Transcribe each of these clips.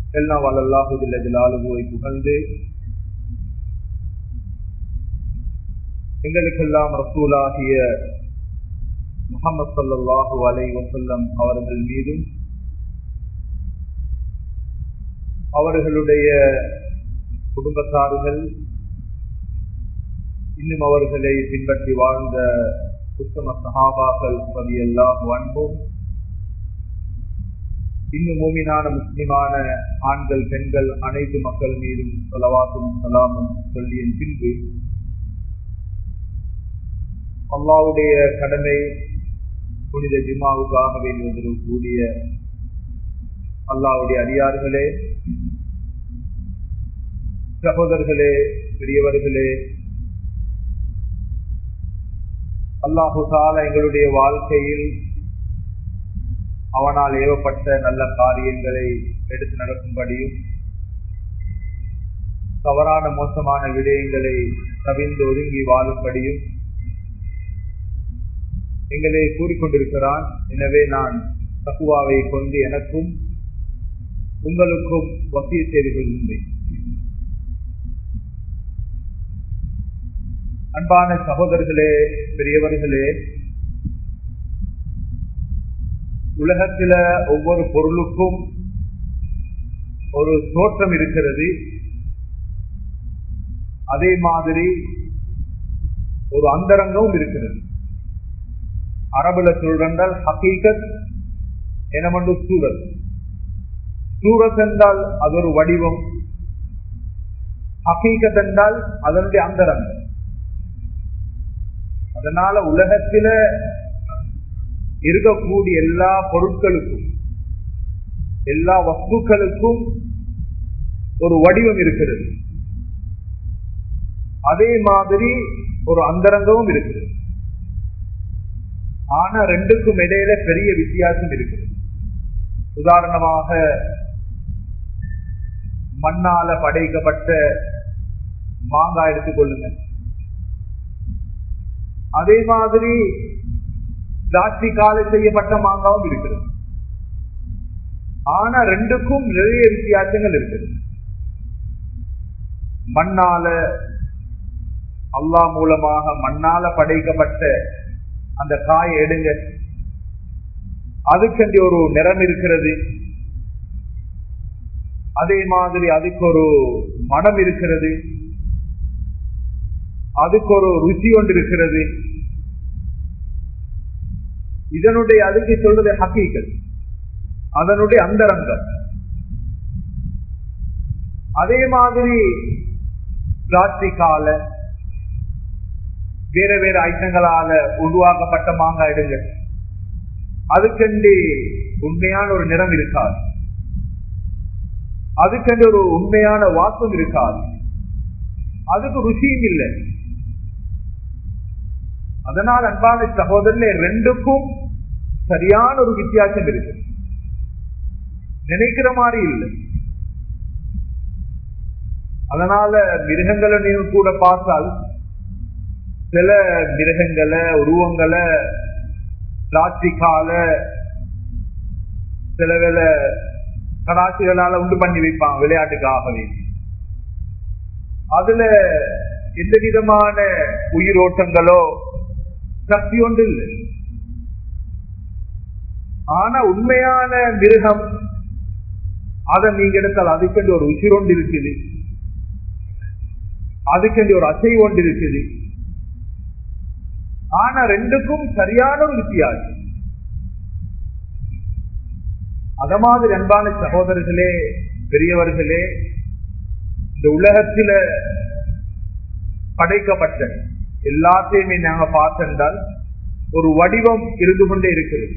எல்லாம் வல்லல்லாஹுதில் ஜலாலுவை புகழ்ந்து எங்களுக்கெல்லாம் ரசூலாகிய முகமது சல்லாஹூ அலை வசல்லம் அவர்கள் மீதும் அவர்களுடைய குடும்பத்தார்கள் இன்னும் அவர்களை பின்பற்றி வாழ்ந்த உத்தம சஹாபாக்கள் பதியெல்லாம் அன்பும் இன்னும் மூமினான முஸ்லிமான ஆண்கள் பெண்கள் அனைத்து மக்கள் மீதும் செலவாக்கும் சலாமும் சொல்லிய பின்பு அல்லாவுடைய கடமை புனித ஜிம்மாவுக்காக வேண்டுவதற்கு கூடிய அல்லாவுடைய அடியார்களே சகோதரர்களே பெரியவர்களே அல்லாஹு தால எங்களுடைய வாழ்க்கையில் அவனால் ஏவப்பட்ட நல்ல காரியங்களை எடுத்து நடக்கும்படியும் தவறான மோசமான விடயங்களை தவிர்ந்து ஒதுங்கி வாழும்படியும் எங்களை கூறிக்கொண்டிருக்கிறான் எனவே நான் தக்குவாவை கொண்டு எனக்கும் உங்களுக்கும் வசிய செய்து கொள்கின்றேன் அன்பான சகோதரர்களே பெரியவர்களே உலகத்தில ஒவ்வொரு பொருளுக்கும் ஒரு தோற்றம் இருக்கிறது அதே மாதிரி ஒரு அந்தரங்கமும் இருக்கிறது அரபுல சொல்றால் ஹக்கீகத் எனமண்டு சூரத் சூரத் என்றால் அது ஒரு வடிவம் ஹக்கீகத் என்றால் அதனுடைய அந்தரங்கம் அதனால உலகத்தில இருக்கக்கூடிய எல்லா பொருட்களுக்கும் எல்லா வஸ்துக்களுக்கும் ஒரு வடிவம் இருக்கிறது அதே மாதிரி ஒரு அந்தரங்கமும் இருக்கிறது ஆனா ரெண்டுக்கும் இடையில பெரிய வித்தியாசம் இருக்குது உதாரணமாக மண்ணால படைக்கப்பட்ட மாங்காய் எடுத்துக்கொள்ளுங்க அதே மாதிரி பிளாஸ்டிக்கால செய்யப்பட்ட மாங்காவும் இருக்கிறது ஆனா ரெண்டுக்கும் நிறைய வித்தியாசங்கள் இருக்குது மண்ணால அல்லா மூலமாக மண்ணால படைக்கப்பட்ட அந்த காயை எடுங்க அதுக்கண்டி ஒரு நிறம் இருக்கிறது அதே மாதிரி அதுக்கு ஒரு மனம் இருக்கிறது அதுக்கு ஒரு ருச்சி ஒன்று இருக்கிறது இதனுடைய அதுக்கு சொல்றது ஹக்கீக்கல் அதனுடைய அந்தரங்கம் அதே மாதிரி பிளாஸ்டிக்கால வேற வேற ஐட்டங்களால உருவாக்கப்பட்ட மாங்காய் எடுங்க அதுக்கண்டி உண்மையான ஒரு நிறம் இருக்காது அதுக்கண்டி ஒரு உண்மையான வாசம் இருக்காது அதுக்கு ருசியும் இல்லை அதனால் அன்பான சகோதரர்களே ரெண்டுக்கும் சரியான ஒரு வித்தியாசம் இருக்கு நினைக்கிற மாதிரி இல்லை அதனால மிருகங்களை நீங்க கூட பார்த்தால் சில மிருகங்களை உருவங்களை பிளாஸ்டிக்கால சில வேலை கடாசிகளால உண்டு பண்ணி வைப்பாங்க விளையாட்டுக்காகவே அதுல எந்த விதமான உயிரோட்டங்களோ சக்தி ஒன்று இல்லை ஆனா உண்மையான மிருகம் அதை நீங்க எடுத்தால் அதுக்கென்று ஒரு உயிரொண்டு இருக்குது அதுக்கென்று ஒரு அசை ஒன்று இருக்குது ஆனா ரெண்டுக்கும் சரியான ஒரு வித்தியாசம் அத மாதிரி அன்பான சகோதரர்களே பெரியவர்களே இந்த உலகத்தில படைக்கப்பட்ட எல்லாத்தையுமே நாங்க பார்த்திருந்தால் ஒரு வடிவம் இருந்து கொண்டே இருக்கிறது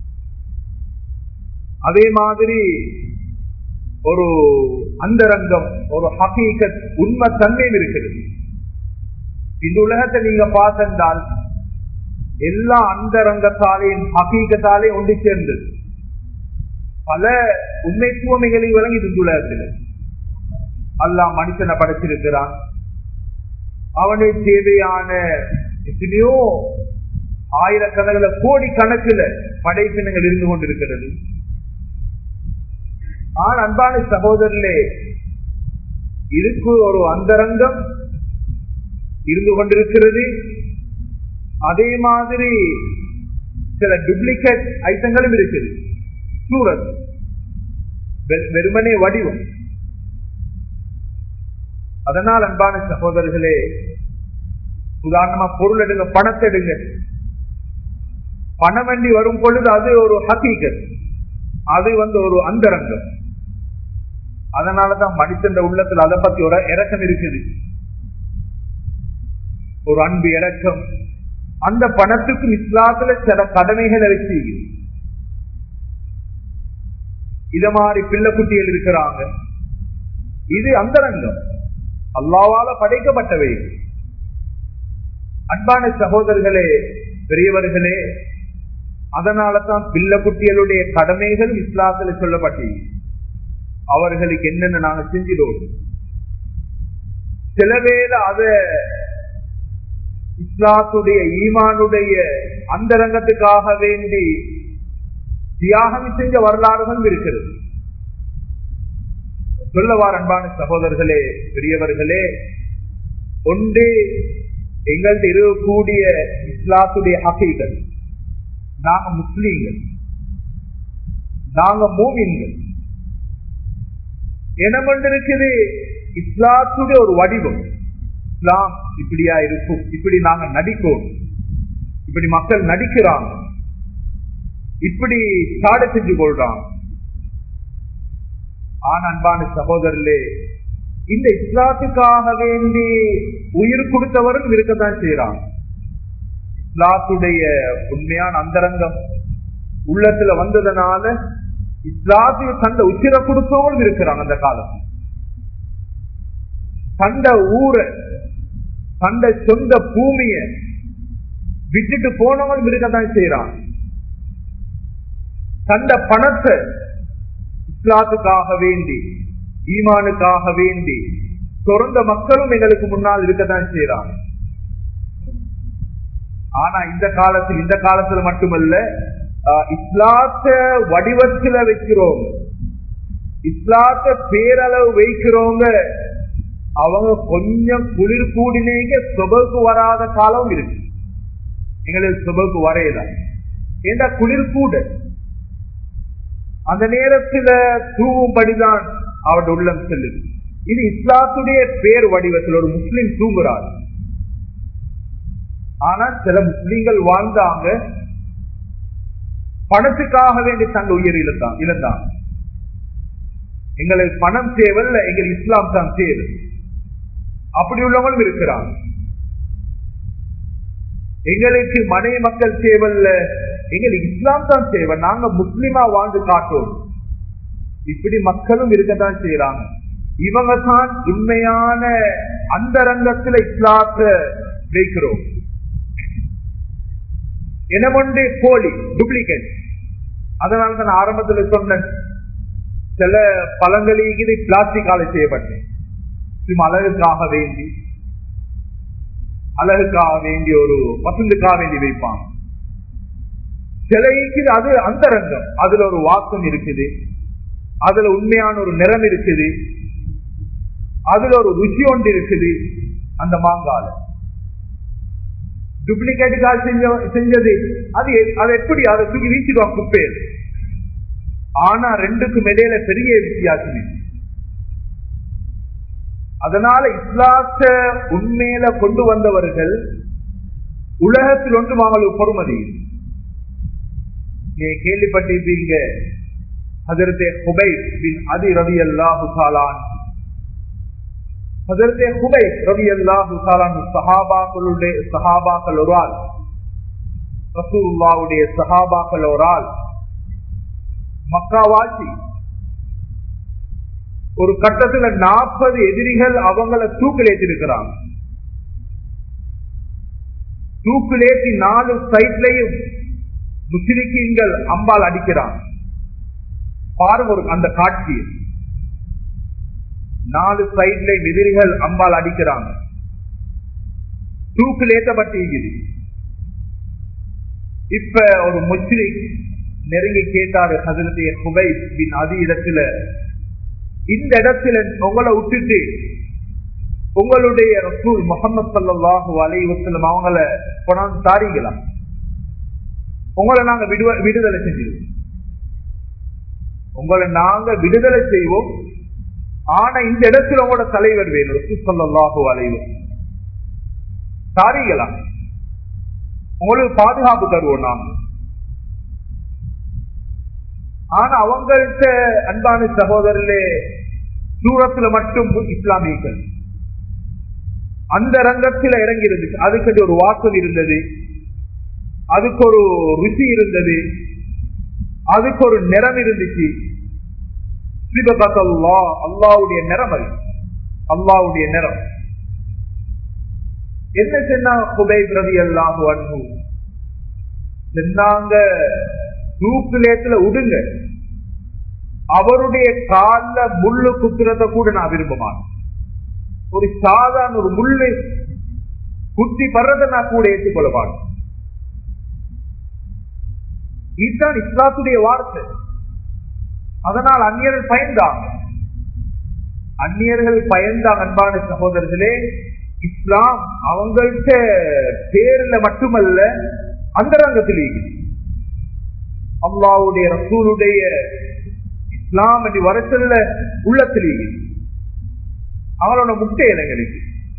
அதே மாதிரி ஒரு அந்தரங்கம் ஒரு ஹகீகத் உண்மை தன்மையும் இருக்கிறது இந்த உலகத்தை நீங்க பார்த்திருந்தால் எல்லா அந்தரங்கத்தாலையும் ஹகீகத்தாலையும் ஒன்று சேர்ந்தது பல உண்மைத்துவமைகளை விளங்கி இந்த உலகத்தில் அல்லாஹ் மனுஷனை படைச்சிருக்கிறான் அவனுக்கு தேவையான எத்தனையோ ஆயிரக்கணக்கில் கோடி கணக்கில் படைப்பினங்கள் இருந்து கொண்டிருக்கிறது ஆன் அன்பான சகோதரர்களே இருக்கு ஒரு அந்தரங்கம் இருந்து கொண்டிருக்கிறது அதே மாதிரி சில டூப்ளிகேட் ஐட்டங்களும் இருக்குது சூரத் வெறுமனே வடிவம் அதனால் அன்பான சகோதரர்களே உதாரணமா பொருள் எடுங்க பணத்தை எடுங்க பணம் வண்டி வரும் பொழுது அது ஒரு ஹக்கீகத் அது வந்து ஒரு அந்தரங்கம் அதனாலதான் மனிதன் உள்ளத்துல அதை பத்தி ஒரு இறக்கம் இருக்குது ஒரு அன்பு இறக்கம் அந்த பணத்துக்கும் இஸ்லாத்துல சில கடமைகள் வச்சு இத மாதிரி பிள்ளை குட்டிகள் இருக்கிறாங்க இது அந்தரங்கம் அல்லாவால படைக்கப்பட்டவை அன்பான சகோதரர்களே பெரியவர்களே அதனால தான் பிள்ளை குட்டிகளுடைய கடமைகள் இஸ்லாத்துல சொல்லப்பட்டது அவர்களுக்கு என்னென்ன நாங்க செஞ்சிடுவோம் சில வேளை அத இஸ்லாத்துடைய ஈமானுடைய அந்தரங்கத்துக்காக வேண்டி தியாகம் செஞ்ச வரலாறுகள் இருக்கிறது சொல்லவார் அன்பான சகோதரர்களே பெரியவர்களே ஒன்று எங்கள்கிட்ட இருக்கக்கூடிய இஸ்லாத்துடைய ஹகீகள் நாங்க முஸ்லீம்கள் நாங்க மூவின்கள் இனம் இருக்குது இஸ்லாத்துடைய ஒரு வடிவம் இஸ்லாம் இப்படியா இருக்கும் இப்படி நாங்க நடிக்கோம் இப்படி மக்கள் நடிக்கிறாங்க இப்படி சாட செஞ்சு கொள்றாங்க ஆனா அன்பான சகோதரர்களே இந்த இஸ்லாத்துக்காக வேண்டி உயிர் கொடுத்தவரும் இருக்கத்தான் செய்யறாங்க இஸ்லாத்துடைய உண்மையான அந்தரங்கம் உள்ளத்துல வந்ததுனால இஸ்லாத்துக்கு தந்த உச்சிர கொடுத்தவங்களும் இருக்கிறாங்க அந்த காலத்தில் தந்த ஊரை தந்த சொந்த பூமிய விட்டுட்டு போனவங்களும் இருக்கத்தான் செய்யறாங்க தந்த பணத்தை இஸ்லாத்துக்காக வேண்டி ஈமானுக்காக வேண்டி தொடர்ந்த மக்களும் எங்களுக்கு முன்னால் இருக்கத்தான் செய்யறாங்க ஆனா இந்த காலத்தில் இந்த காலத்துல மட்டுமல்ல இஸ்லாத்த வடிவத்துல வைக்கிறோம் இஸ்லாத்த பேரளவு வைக்கிறவங்க அவங்க கொஞ்சம் குளிர் கூடினேங்க சுபக்கு வராத காலம் இருக்கு எங்களுக்கு சுபக்கு வரையதான் ஏன்னா குளிர் கூட அந்த நேரத்துல தூங்கும்படிதான் அவருடைய உள்ளம் செல்லுது இது இஸ்லாத்துடைய பேர் வடிவத்தில் ஒரு முஸ்லிம் தூங்குறார் ஆனா சில முஸ்லீம்கள் வாழ்ந்தாங்க பணத்துக்காக வேண்டி தங்க உயிர் இழந்தான் இழந்தாங்க எங்களுக்கு பணம் தேவையில்ல எங்களுக்கு இஸ்லாம் தான் தேவை அப்படி உள்ளவங்களும் இருக்கிறாங்க எங்களுக்கு மனை மக்கள் தேவையில்ல எங்களுக்கு இஸ்லாம் தான் தேவை நாங்க முஸ்லிமா வாழ்ந்து காட்டுவோம் இப்படி மக்களும் இருக்கத்தான் செய்யறாங்க இவங்க தான் உண்மையான அந்த ரங்கத்துல இஸ்லாத்தை வைக்கிறோம் எனமொண்டே போலி டூப்ளிகேட் அதனால தான் ஆரம்பத்தில் சொன்னேன் சில பழங்களுக்கு பிளாஸ்டிக்கால செய்யப்பட்டேன் சும்மா அழகுக்காக வேண்டி அழகுக்காக வேண்டி ஒரு பசுந்துக்காக வேண்டி வைப்பாங்க சிலைக்கு அது அந்தரங்கம் அதுல ஒரு வாசம் இருக்குது அதுல உண்மையான ஒரு நிறம் இருக்குது அதுல ஒரு ருசி ஒன்று இருக்குது அந்த மாங்கால டூப்ளிகேட்டுக்காக செஞ்ச செஞ்சது அது அது எப்படி அதை தூக்கி வீசிடுவாங்க குப்பையில் ஆனா ரெண்டுக்கு இடையில பெரிய வித்தியாசம் அதனால இஸ்லாத்த உண்மையில கொண்டு வந்தவர்கள் உலகத்தில் ஒன்று அவங்களுக்கு பொறுமதி நீ கேள்விப்பட்டிருப்பீங்க அதற்கு ஹுபை பின் அதி ரவி அல்லாஹு சாலான் அதற்கு ஹுபை ரவி அல்லாஹு சாலான் சஹாபாக்களுடைய சஹாபாக்கள் ஒரு ஆள் ரசூல்லாவுடைய சஹாபாக்கள் ஒரு ஆள் மக்காவாசி ஒரு கட்டத்துல நாற்பது எதிரிகள் அவங்கள தூக்கிலேற்றிருக்கிறாங்க தூக்கிலேற்றி நாலு சைட்லையும் முஸ்லிக்கீங்கள் அம்பால் அடிக்கிறாங்க பாருங்க ஒரு அந்த காட்சி நாலு சைட்ல எதிரிகள் அம்பால் அடிக்கிறாங்க தூக்கிலேற்றப்பட்டிருக்குது இப்ப ஒரு முஸ்லிக் நெருங்கி கேட்டாரு ஹசரத்தைய குபை பின் அது இடத்துல இந்த இடத்துல உங்களை விட்டுட்டு உங்களுடைய ரசூல் முகமது சல்லாஹூ அலைவசலம் அவங்கள கொண்டாந்து தாரீங்களா உங்களை நாங்க விடுவ விடுதலை செஞ்சிருவோம் உங்களை நாங்க விடுதலை செய்வோம் ஆனா இந்த இடத்துல உங்களோட தலைவர் வேணும் ரசூல் சல்லாஹூ அலைவசம் தாரீங்களா உங்களுக்கு பாதுகாப்பு தருவோம் நாங்க ஆனா அவங்கள்ட்ட அன்பான சகோதரர்களே தூரத்துல மட்டும் இஸ்லாமியர்கள் அந்த ரங்கத்தில் இறங்கி இருந்துச்சு அதுக்கு ஒரு வாசம் இருந்தது அதுக்கு ஒரு ருசி இருந்தது அதுக்கு ஒரு நிறம் இருந்துச்சு சிவகல்லா அல்லாவுடைய நிறம் அது அல்லாவுடைய நிறம் என்ன சொன்னா குபை பிரதி அல்லாஹு அன்பு சொன்னாங்க தூக்குலேத்துல விடுங்க அவருடைய கால முள்ளு குத்துறத கூட நான் விரும்ப மாட்டேன் ஒரு சாதாரண ஒரு முள்ளு குத்தி படுறத நான் கூட ஏற்றுக்கொள்ள மாட்டேன் இதுதான் இஸ்லாத்துடைய வார்த்தை அதனால் அந்நியர்கள் பயந்தாங்க அந்நியர்கள் பயந்தாங்க அன்பான சகோதரர்களே இஸ்லாம் அவங்கள்ட்ட பேர்ல மட்டுமல்ல அந்த ரங்கத்தில் அல்லாவுடைய ரசூலுடைய இஸ்லாம் என்று வரச்சல்ல உள்ளத்தில் அவனோட முட்டை இனங்களுக்கு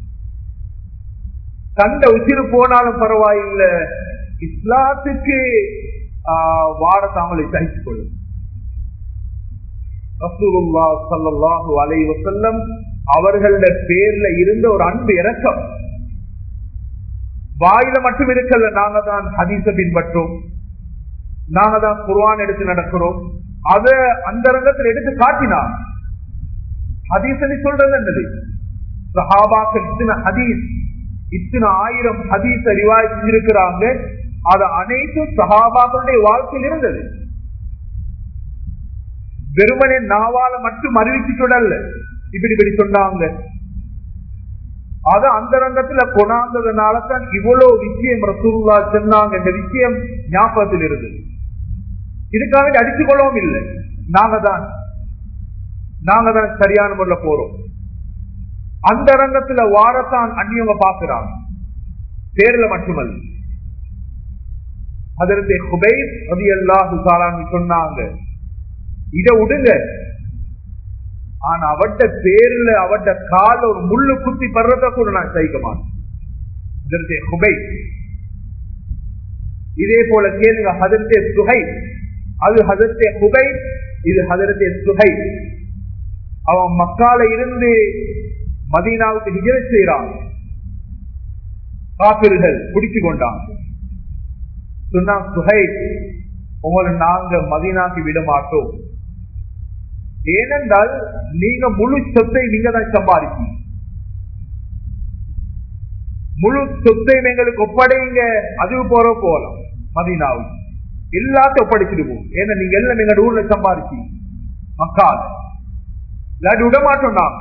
கண்ட உச்சிரு போனாலும் பரவாயில்லை இஸ்லாத்துக்கு வாரத்தை அவங்களை சகித்துக் கொள்ளும் ரசூலுல்லா சல்லாஹூ அலை வசல்லம் அவர்கள பேர்ல இருந்த ஒரு அன்பு இறக்கம் வாயில மட்டும் இருக்கல நாங்க தான் ஹதீச பின்பற்றோம் நாங்க தான் குர்வான் எடுத்து நடக்கிறோம் அத அந்த ரங்கத்தில் எடுத்து காட்டினான் ஹதீசனி சொல்றது என்னது சஹாபாக்கள் இத்தனை ஹதீஸ் இத்தனை ஆயிரம் ஹதீஸ் அறிவாய் செஞ்சிருக்கிறாங்க அது அனைத்தும் சஹாபாக்களுடைய வாழ்க்கையில் இருந்தது வெறுமனே நாவால மட்டும் அறிவிச்சு சொல்லல இப்படி இப்படி சொன்னாங்க அது அந்த ரங்கத்துல கொண்டாந்ததுனால தான் இவ்வளவு விஷயம் ரசூல்லா சொன்னாங்க இந்த விஷயம் ஞாபகத்தில் இருந்து இதுக்காக அடிச்சு கொள்ளவும் இல்லை நாங்க தான் நாங்க தான் சரியான முறையில போறோம் அந்த ரங்கத்துல வாரத்தான் அந்நியவங்க பாக்குறாங்க பேர்ல மட்டுமல்ல அதற்கு ஹுபை ரவி அல்லாஹு சொன்னாங்க இத விடுங்க ஆனா அவட்ட பேர்ல அவட்ட கால ஒரு முள்ளு குத்தி படுறத கூட நான் சகிக்க மாட்டேன் ஹுபை இதே போல கேளுங்க ஹதரத்தே சுகை அது ஹதரத்தே ஹுபை இது ஹதரத்தே சுகை அவன் மக்கால இருந்து மதீனாவுக்கு ஹிஜர செய்யறான் காப்பிர்கள் பிடிச்சு கொண்டான் சொன்னா சுகை உங்களை நாங்க மதீனாக்கு விட மாட்டோம் ஏனென்றால் நீங்க முழு சொத்தை நீங்க தான் சம்பாதிப்பீங்க முழு சொத்தையும் எங்களுக்கு ஒப்படைங்க அது போற போகலாம் மதீனாவில் எல்லாத்தையும் ஒப்படைச்சிட்டு போகும் ஏன்னா நீங்க எல்லாம் எங்க ஊர்ல சம்பாதிச்சீங்க மக்கள் இல்லாட்டி விட மாட்டோம் நான்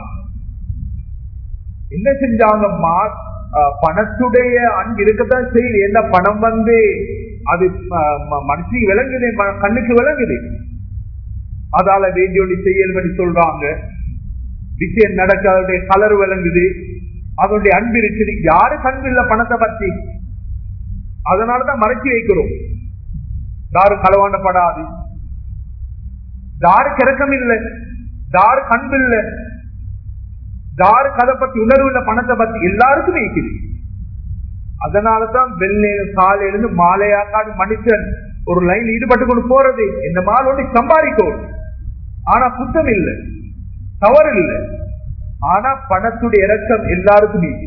என்ன செஞ்சாங்கம்மா பணத்துடைய அன்பு இருக்கத்தான் செய்யுது என்ன பணம் வந்து அது மனசுக்கு விளங்குது கண்ணுக்கு விளங்குது அதால வேண்டிய செய்யல் சொல்றாங்க விஷயம் நடக்க அதனுடைய கலர் விளங்குது அதனுடைய அன்பு இருக்குது யாரு கண் இல்ல பணத்தை பத்தி அதனாலதான் மறைச்சி வைக்கிறோம் யாரு களவாண்டப்படாது யாரு கிறக்கம் இல்லை யாரு கண் இல்லை யாரு கதை பத்தி உணர்வு இல்ல பணத்தை பத்தி எல்லாருக்கும் இருக்குது அதனாலதான் வெள்ளை காலையிலிருந்து மாலையாக்காடு மனுஷன் ஒரு லைன் ஈடுபட்டு கொண்டு போறது இந்த மால் ஒன்று சம்பாதிக்கும் ஆனா குத்தம் இல்லை தவறு இல்லை ஆனா பணத்துடைய இறக்கம் எல்லாருக்கும் நீதி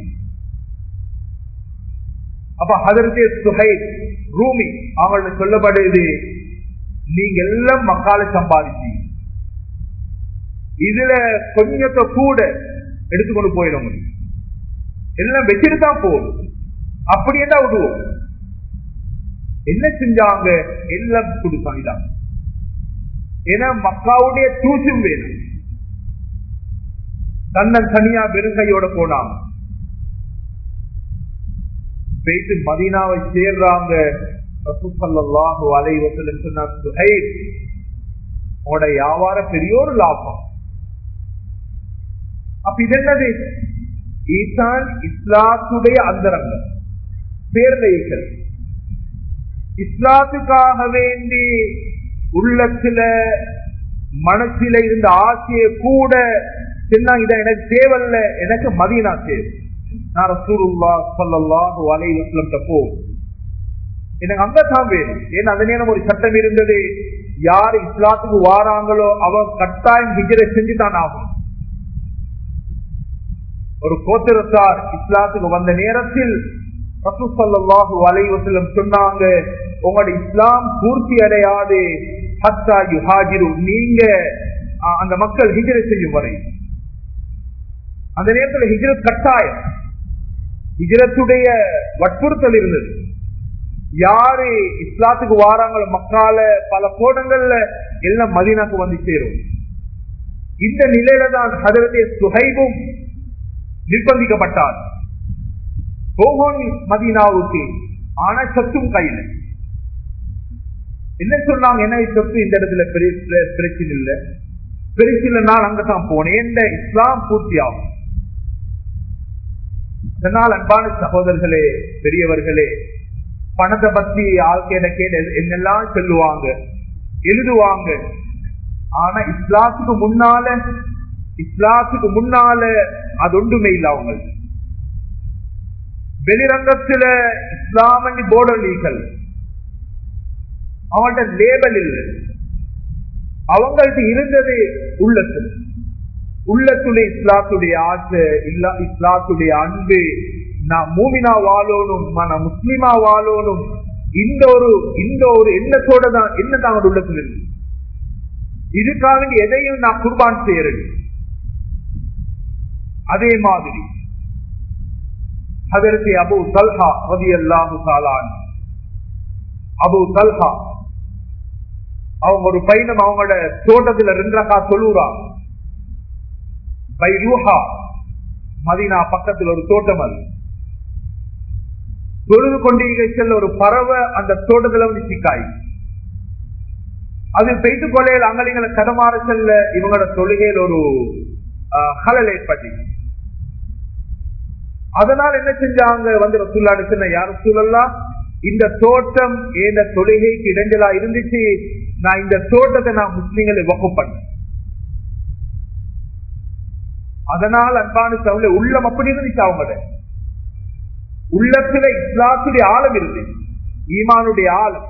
அப்ப அதற்கு சுகை ரூமி அவங்களுக்கு சொல்லப்படுது நீங்க எல்லாம் மக்கால சம்பாதிச்சீங்க இதுல கொஞ்சத்தை கூட எடுத்துக்கொண்டு போயிட முடியும் எல்லாம் வச்சுட்டு தான் போகும் அப்படியே தான் விடுவோம் என்ன செஞ்சாங்க எல்லாம் கொடுத்தாங்க ஏன்னா மக்காவுடைய தூசும் வேணும் தன்னன் தனியா வெறுங்கையோட போனாங்க பேசி மதீனாவை சேர்றாங்க உங்களோட வியாபார பெரிய ஒரு லாபம் அப்ப இது என்னது ஈசான் இஸ்லாத்துடைய அந்தரங்கம் பேர்லைகள் இஸ்லாத்துக்காக வேண்டி உள்ளத்துல மனசில இருந்த ஆசையை கூட சின்ன இதை எனக்கு தேவையில்ல எனக்கு மதீனா தேவை நான் ரசூலுல்லா சொல்லல்லாஹு அலைஹி வஸல்லம் போ எனக்கு அங்கதான் வேணும் ஏன்னா அந்த நேரம் ஒரு சட்டம் இருந்தது யார் இஸ்லாத்துக்கு வாராங்களோ அவன் கட்டாயம் ஹிஜரை செஞ்சு தான் ஆகும் ஒரு கோத்திரத்தார் இஸ்லாத்துக்கு வந்த நேரத்தில் ரசூசல்லாஹு அலைவசலம் சொன்னாங்க உங்களோட இஸ்லாம் பூர்த்தி அடையாது ஹத்தா யுஹாஜிரு நீங்க அஹ், அந்த மக்கள் ஹிஜரை செய்யும் வரை அந்த நேரத்தில் ஹிஜரத் கட்டாயம் ஹிஜரத்துடைய வற்புறுத்தல் இருந்தது யாரு இஸ்லாத்துக்கு வாராங்களோ மக்கால பல கோடங்கள்ல எல்லாம் மதீனாக்கு வந்து சேரும் இந்த நிலையில தான் ஹதரதே சுஹைபும் நிர்பந்திக்கப்பட்டார் போகணும் மதீனாவுக்கு ஆனா சத்தும் கையில என்ன சொன்னாங்க என்ன சொத்து இந்த இடத்துல பெரிய- பெரிய- பிரச்சனை இல்லை பிரச்சனை நான் அங்கதான் போனேன் இந்த இஸ்லாம் பூர்த்தி ஆகும் இதனால் அன்பான சகோதரர்களே பெரியவர்களே பணத்தை பத்தி ஆள்கேட கேட என்னெல்லாம் சொல்லுவாங்க எழுதுவாங்க ஆனா இஸ்லாத்துக்கு முன்னால இஸ்லாத்துக்கு முன்னால அது ஒன்றுமே இல்லை அவங்களுக்கு வெளிரங்கத்துல இஸ்லாமணி போர்டலீகள் அவங்கள்ட்ட லேபல் இல்லை அவங்கள்ட்ட இருந்தது உள்ளத்துல உள்ளத்துடைய இஸ்லாத்துடைய ஆசை இல்ல இஸ்லாத்துடைய அன்பு நான் மூமினா வாழணும் நான் முஸ்லிமா வாழணும் இந்த ஒரு இந்த ஒரு எண்ணத்தோட தான் என்ன தான் உள்ளத்துல இருக்கு இதுக்காக வேண்டி எதையும் நான் குர்பான் செய்யறேன் அதே மாதிரி அதற்கு அபு தல்ஹா ரதி அல்லாஹு தாலான் அபு தல்ஹா அவங்க ஒரு பையனும் அவங்களோட தோட்டத்துல ரெண்டரக்கா சொல்லுறான் பைரூஹா மதினா பக்கத்தில் ஒரு தோட்டம் அது தொழுது கொண்டிருக்க ஒரு பறவை அந்த தோட்டத்துல வந்து சிக்காய் அது பெய்து கொள்ளையில் அங்கலிங்களை கதமாற செல்ல இவங்களோட தொழுகையில் ஒரு ஆஹ், ஹலல் ஏற்பட்டு அதனால் என்ன செஞ்சாங்க வந்து ரசூல்லாடு சொன்ன யாரும் சூழல்லாம் இந்த தோட்டம் இந்த தொழுகைக்கு இடைஞ்சலா இருந்துச்சு நான் இந்த தோட்டத்தை நான் முஸ்லீம்களை வகு பண்ணேன் அதனால் அன்பான சவுல உள்ளம் அப்படி இருந்துச்சு அவங்களோட உள்ளத்துல இஸ்லாத்துடைய ஆழம் இருந்து ஈமானுடைய ஆழம்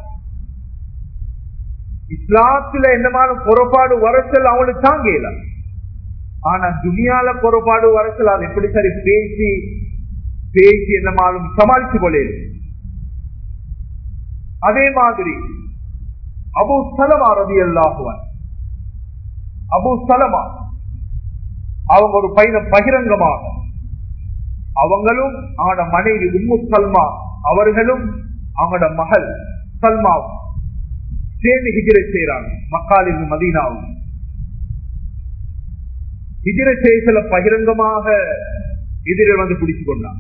இஸ்லாத்துல என்னமான புறப்பாடு வரச்சல் அவங்களுக்கு தாங்கல ஆனா துனியால புறப்பாடு வரச்சல் அது எப்படி சரி பேசி பேசி என்னமாலும் சமாளிச்சு கொள்ளல அதே மாதிரி அபு சலமா ரதி அல்லாஹுவன் அபு சலமா அவங்க ஒரு பையனை பகிரங்கமாக அவங்களும் அவனோட மனைவி உம்மு சல்மா அவர்களும் அவனோட மகள் சல்மாவும் சேர்ந்து ஹிஜரை செய்யறாங்க மக்காலில் மதீனாவும் ஹிஜரை செய்யல பகிரங்கமாக எதிரில் வந்து பிடிச்சு கொண்டான்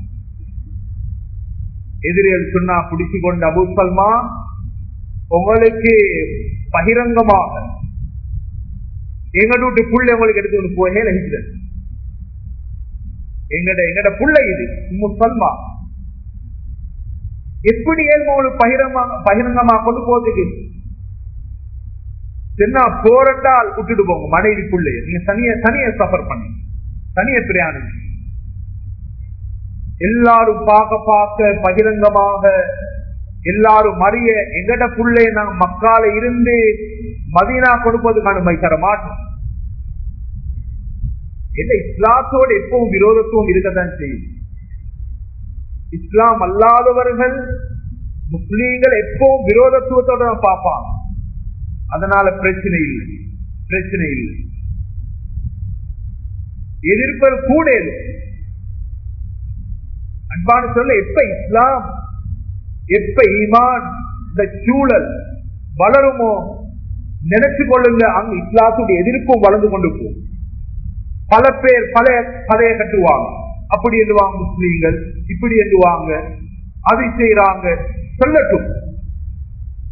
எதிரில் சொன்னா பிடிச்சு கொண்ட அபு சல்மா உங்களுக்கு பகிரங்கமாக எங்க வீட்டு புள்ள உங்களுக்கு எடுத்து கொண்டு போய் ஹிஜ்ரத் எங்கட எங்கட புள்ள இது உம்மு சல்மா எப்படி ஏழ்மவங்களுக்கு பகிரமாக பகிரங்கமா கொண்டு போறதுக்கு என்ன போரட்டால் விட்டுட்டு போங்க மனைவி பிள்ளைய நீங்க தனிய தனிய சஃபர் பண்ணி தனிய பிரயாணம் எல்லாரும் பார்க்க பார்க்க பகிரங்கமாக எல்லாரும் மறிய எங்கட புள்ளை நாங்க மக்கால இருந்து மதீனா கொடுப்பதுக்கு அனுமதி தர மாட்டோம் என்ன இஸ்லாத்தோடு எப்பவும் விரோதத்துவம் இருக்கத்தான் செய்யும் இஸ்லாம் அல்லாதவர்கள் முஸ்லீம்கள் எப்பவும் விரோதத்துவத்தோட தான் பார்ப்பாங்க அதனால பிரச்சனை இல்லை பிரச்சனை இல்லை எதிர்ப்பது கூட இல்லை. அன்பான சொல்ல எப்ப இஸ்லாம் எப்ப ஈமான் இந்த சூழல் வளருமோ நினைச்சு கொள்ளுங்க அங்க இஸ்லாத்துடைய எதிர்ப்பும் வளர்ந்து கொண்டு போகும் பல பேர் பல கதையை கட்டுவாங்க அப்படி எழுவாங்க முஸ்லீம்கள் இப்படி எழுவாங்க அதை செய்யறாங்க சொல்லட்டும்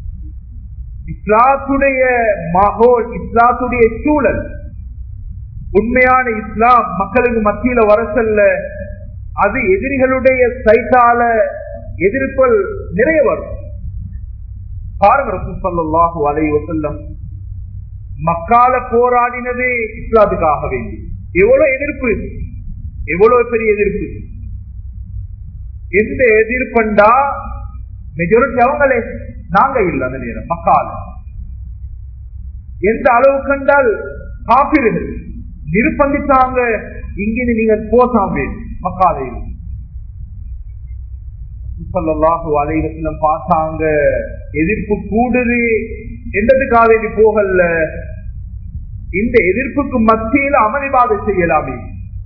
இஸ்லாத்துடைய மகோல் இஸ்லாத்துடைய சூழல் உண்மையான இஸ்லாம் மக்களுக்கு மத்தியில வர செல்ல அது எதிரிகளுடைய சைட்டால எதிர்ப்புகள் நிறைய வரும் பாருங்க ரசூசல்லாஹு அலை வசல்லம் மக்கால போராடினது இஸ்லாத்துக்காக வேண்டி எவ்வளவு எதிர்ப்பு எவ்வளவு பெரிய எதிர்ப்பு எந்த எதிர்ப்பண்டா மெஜாரிட்டி அவங்களே நாங்க இல்லை அந்த நேரம் மக்கால எந்த அளவு கண்டால் காப்பீர்கள் நிர்பந்தித்தாங்க இங்கிருந்து நீங்கள் போசாமே மக்காலையில் அலைவசலம் பார்த்தாங்க எதிர்ப்பு கூடுது எந்ததுக்காக வேண்டி போகல இந்த எதிர்ப்புக்கு மத்தியில் அமளிவாத செய்யலாமே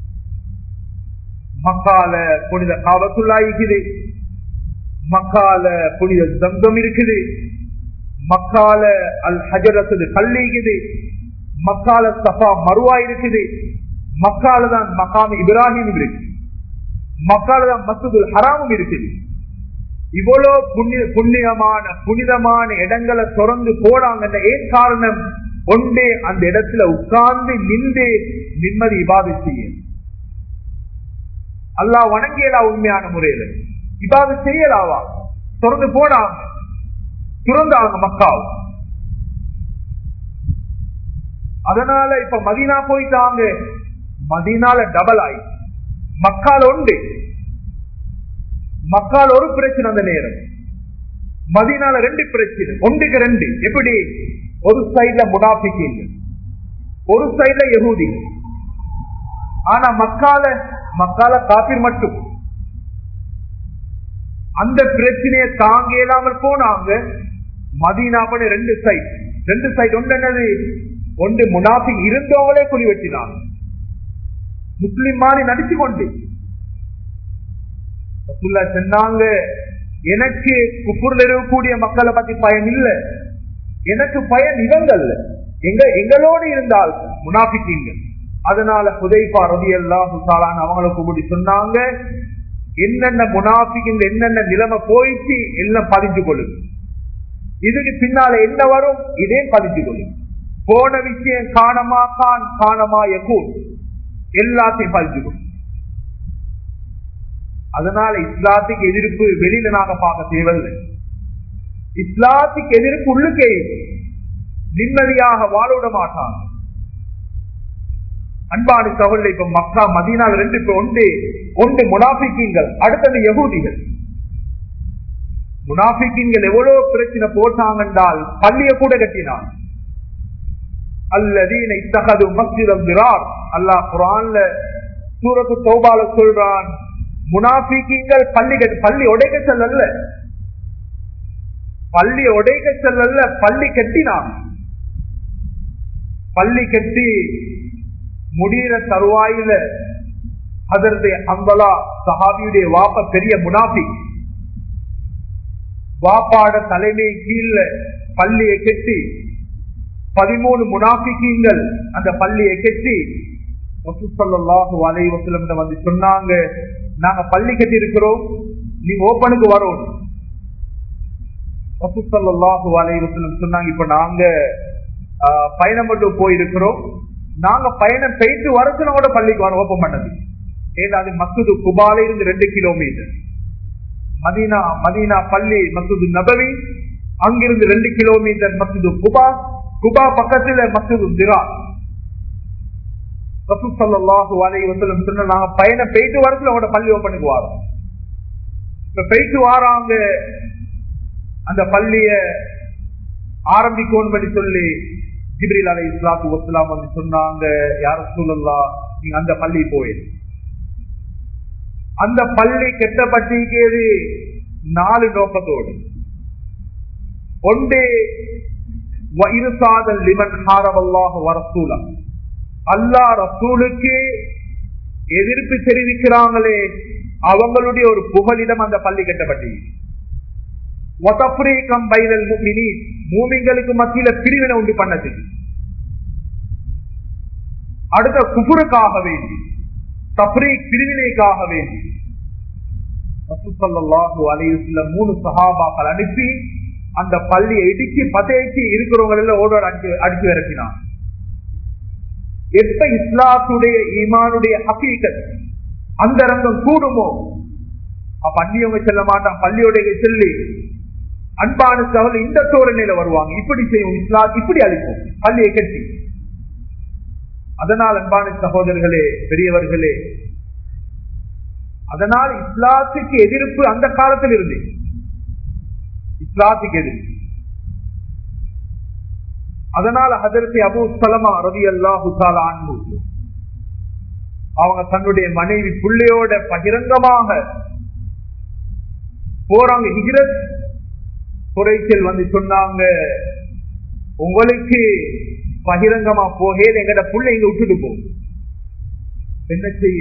மக்கால புனித காவத்துள்ளா இருக்குது மக்கால புனித தங்கம் இருக்குது மக்கால அல் ஹஜரத்து கல்லி இருக்குது மக்கால சஃபா மருவா இருக்குது மக்கால தான் மக்காம் இப்ராஹிம் இருக்கு மக்கால தான் மசூதுல் ஹராமும் இருக்குது இவ்வளவு புண்ணிய புண்ணியமான புனிதமான இடங்களை திறந்து போடாங்க ஏன் காரணம் ஒன்றே அந்த இடத்துல உட்கார்ந்து நின்று நிம்மதி இபாதை செய்ய அல்லா வணங்கியலா உண்மையான முறையில இபாதை செய்யலாவா திறந்து போடாம திறந்தாங்க மக்காவும் அதனால இப்ப மதினா போயிட்டாங்க மதினால டபுள் ஆயி மக்கால் உண்டு மக்கால் ஒரு பிரச்சனை அந்த நேரம் மதினால ரெண்டு பிரச்சனை ஒன்றுக்கு ரெண்டு எப்படி ஒரு சைட்ல முனாபிக்கீங்க ஒரு சைட்ல யகூதி ஆனா மக்கால மக்கால காப்பீர் மட்டும் அந்த பிரச்சனையை தாங்க இயலாமல் போனாங்க மதீனா பண்ணி ரெண்டு சைட் ரெண்டு சைட் ஒன்று என்னது ஒன்று முனாஃபிக் இருந்தவங்களே குழி வெட்டினாங்க முஸ்லிம் மாதிரி நடிச்சு கொண்டு சொன்னாங்க எனக்கு குப்புரில் இருக்கக்கூடிய மக்களை பத்தி பயன் இல்லை எனக்கு பயன் இவங்கள் எங்க எங்களோடு இருந்தால் முனாபிக்கீங்க அதனால புதைப்பா ரவி எல்லாம் அவங்களை கூப்பிட்டு சொன்னாங்க என்னென்ன முனாபிக்கு என்னென்ன நிலைமை போயிட்டு எல்லாம் பதிஞ்சு கொள்ளுங்க இதுக்கு பின்னால என்ன வரும் இதே பதிஞ்சு கொள்ளுங்க போன விஷயம் காணமா கான் காணமா எக்கூன் எல்லாத்தையும் பதிஞ்சு கொள்ளுங்க அதனால இஸ்லாத்துக்கு எதிர்ப்பு வெளியில நாங்க பார்க்க தேவையில்லை இஸ்லாத்துக்கு எதிர்ப்பு உள்ளுக்கே நிம்மதியாக வாழ விட மாட்டாங்க அன்பானு சகோதரி இப்ப மக்கா மதினால் ரெண்டு இப்ப ஒன்று ஒன்று முனாபிக்கீங்கள் அடுத்தது யகூதிகள் முனாபிக்கீங்கள் எவ்வளவு பிரச்சனை போட்டாங்க என்றால் பள்ளிய கூட கட்டினான் அல்லதீன இத்தகது மஸ்ஜிதம் விரார் அல்லாஹ் குரான்ல சூரத்து தௌபால சொல்றான் முனாபிக்கீங்கள் பள்ளி கட்டி பள்ளி உடைக்க செல்லல்ல பள்ளி உடைக்க செல்லல்ல பள்ளி கட்டினான் பள்ளி கட்டி முடிகிற தருவாயில அதற்கு அம்பலா சஹாபியுடைய வாப்ப பெரிய முனாபி வாப்பாட தலைமை கீழ பள்ளியை கெட்டி பதிமூணு முனாபிக்கீங்கள் அந்த பள்ளியை கெட்டி வசூசல்லாஹு அலைவசலம் வந்து சொன்னாங்க நாங்க பள்ளி கட்டி இருக்கிறோம் நீங்க ஓப்பனுக்கு வரோம் வசூசல்லாஹு அலைவசலம் சொன்னாங்க இப்ப நாங்க பயணம் மட்டும் போயிருக்கிறோம் நாங்க பயணம் போயிட்டு வரச்சுன கூட பள்ளிக்கு வர ஓப்பன் பண்ணது ஏதாவது மசூது குபால இருந்து ரெண்டு கிலோமீட்டர் மதீனா மதீனா பள்ளி மசூது நபவி அங்கிருந்து ரெண்டு கிலோமீட்டர் மசூது குபா குபா பக்கத்துல மசூது திரா ரசூசல்லாஹு அலை வசலம் சொன்ன நாங்க பயணம் போயிட்டு வரத்துல உங்களோட பள்ளி ஓப்பனுக்கு வரோம் இப்ப போயிட்டு வாராங்க அந்த பள்ளிய ஆரம்பிக்கணும் சொல்லி ஜிப்ரில் அலை இஸ்லாத்து வசலாம் வந்து சொன்னாங்க யார சூழல்லா நீங்க அந்த பள்ளி போயிரு அந்த பள்ளி கெட்டப்பட்டிருக்கிறது நாலு நோக்கத்தோடு ஒன்று இருசாதல் லிமன் ஹாரவல்லாக வரசூலா அல்லா ரசூலுக்கு எதிர்ப்பு தெரிவிக்கிறாங்களே அவங்களுடைய ஒரு புகலிடம் அந்த பள்ளி கட்டப்பட்டிருக்கு மூமிங்களுக்கு மத்தியில பிரிவினை உண்டு பண்ணது அடுத்த குபுருக்காக வேண்டி தப்ரீ பிரிவினைக்காக வேண்டி மூணு சகாபாக்கள் அனுப்பி அந்த பள்ளியை இடிச்சு பதைச்சு இருக்கிறவங்க எல்லாம் ஓடோட அடிச்சு அடிச்சு இறக்கினான் எப்ப இஸ்லாத்துடைய ஈமானுடைய ஹக்கீக்கத் அந்த ரங்கம் கூடுமோ அப்ப அந்நியவங்க செல்ல மாட்டான் பள்ளியோடைய செல்லி அன்பான சகோதரர் இந்த தோரணையில வருவாங்க இப்படி செய்வோம் இஸ்லாம் இப்படி அழிப்போம் பள்ளியை கட்டி அதனால் அன்பான சகோதரர்களே பெரியவர்களே அதனால் இஸ்லாத்துக்கு எதிர்ப்பு அந்த காலத்தில் இருந்து இஸ்லாத்துக்கு எதிர்ப்பு அதனால ஹதரத்தி அபு சலமா ரவி அல்லாஹு அன்பு அவங்க தன்னுடைய மனைவி பிள்ளையோட பகிரங்கமாக போறாங்க ஹிஜ்ரத் குறைச்சல் வந்து சொன்னாங்க உங்களுக்கு பகிரங்கமா போகே எங்கட புள்ள இங்க விட்டுட்டு போகும் என்ன செய்ய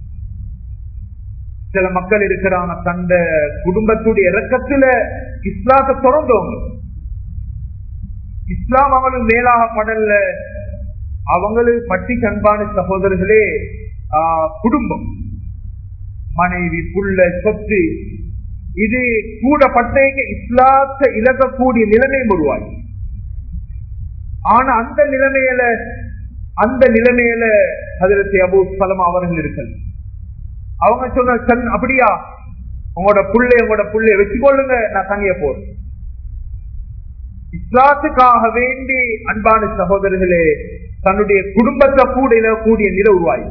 சில மக்கள் இருக்கிறாங்க தந்த குடும்பத்துடைய இறக்கத்துல இஸ்லாத்தை தொடர்ந்தவங்க இஸ்லாம் அவங்களுக்கு மேலாக படல அவங்களுக்கு பட்டி கண்பான சகோதரர்களே குடும்பம் மனைவி புள்ள சொத்து இது கூட பட்டேங்க இஸ்லாத்தை இழக்கக்கூடிய நிலைமை உருவாகி ஆனா அந்த நிலைமையில அந்த நிலைமையில அதிரத்தை அபு சலமா அவர்கள் இருக்கல் அவங்க சொன்ன சன் அப்படியா உங்களோட புள்ளை உங்களோட புள்ளைய வச்சுக்கொள்ளுங்க நான் தனிய போறேன் இஸ்லாத்துக்காக வேண்டி அன்பான சகோதரர்களே தன்னுடைய குடும்பத்தை கூட இழக்கூடிய நிலை உருவாயி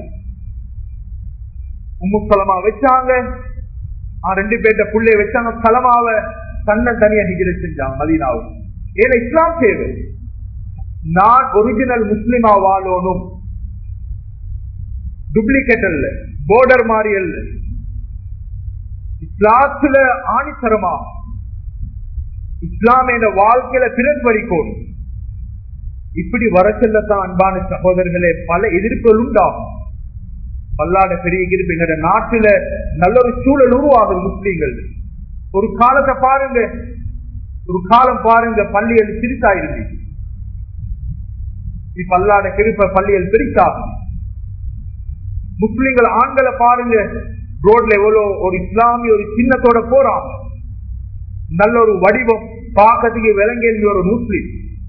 உம்மு சலமா வச்சாங்க ரெண்டு பேர்ட்ட புள்ளைய வச்சாங்க சலமாவ தன்னை தனியா நிகிர செஞ்சாங்க மதீனாவும் ஏன்னா இஸ்லாம் தேவை நான் ஒரிஜினல் முஸ்லிமா வாழணும் டூப்ளிகேட் அல்ல போர்டர் மாதிரி அல்ல இஸ்லாத்துல ஆணித்தரமா இஸ்லாம் என்ற வாழ்க்கையில பிரதிபலிக்கணும் இப்படி வர செல்லத்தான் அன்பான சகோதரர்களே பல எதிர்ப்புகள் உண்டாகும் பல்லாட பெரிய எதிர்ப்பு எங்க நாட்டுல நல்ல ஒரு சூழல் உருவாகும் முஸ்லீம்கள் ஒரு காலத்தை பாருங்க ஒரு காலம் பாருங்க பள்ளிகள் சிரித்தாயிருந்து பல்லாட கிருப்ப பள்ளிகள் பிரித்தாகும் முஸ்லிம்கள் ஆண்களை பாருங்க ரோட்ல எவ்வளவு ஒரு இஸ்லாமிய ஒரு சின்னத்தோட போறாங்க நல்ல ஒரு வடிவம் பார்க்கறதுக்கு விலங்கேல்வி ஒரு முஸ்லிம்